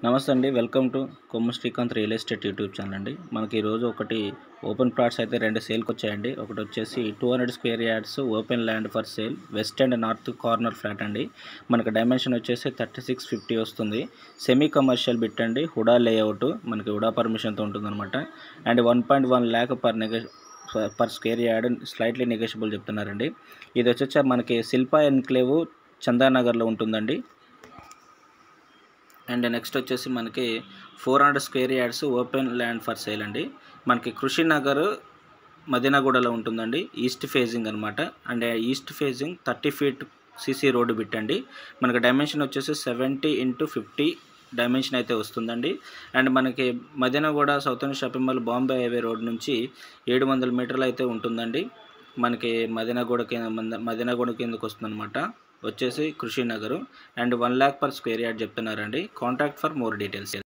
నమస్తే అండి welcome to Kommu Srikanth real estate YouTube channel అండి మనకి ఈరోజు ఒకటి ఓపెన్ ప్లాట్స్ అయితే రెండు సేల్కి వచ్చాయండి ఒకటి వచ్చేసి two hundred square yards open land for sale west and north corner flat అండి మనకి డైమెన్షన్ వచ్చేసి థర్టీ సిక్స్ ఫిఫ్టీ వస్తుంది సెమీ కమర్షియల్ బిట్ అండి హుడా లేఅవుట్ మనకి హుడా పర్మిషన్తో ఉంటుందన్నమాట and one point one lakh per నెగ per square yard slightly negotiable చెప్తున్నారండి ఇది వచ్చేసి మనకి శిల్పా ఎన్క్లేవ్ చందానగర్లో ఉంటుందండి అండ్ నెక్స్ట్ వచ్చేసి మనకి four hundred square yards open land for sale అండి మనకి కృషి నగర్ మదీనాగూడలో ఉంటుందండి ఈస్ట్ ఫేజింగ్ అనమాట and east facing thirty feet CC road బిట్టండి మనకి డైమెన్షన్ వచ్చేసి సెవెంటీ ఇంటూ ఫిఫ్టీ డైమెన్షన్ అయితే వస్తుందండి అండ్ మనకి Madinaguda south Indian shopping mall Bombay highway road నుంచి ఏడు వందల మీటర్లు అయితే ఉంటుందండి మనకి మదీనాగూడ కింద మదీనాగూడ కిందకు వస్తుందన్నమాట వచ్చేసి Krishi Nagar and one lakh per square yard చెప్తున్నారండి కాంటాక్ట్ ఫర్ మోర్ డీటెయిల్స్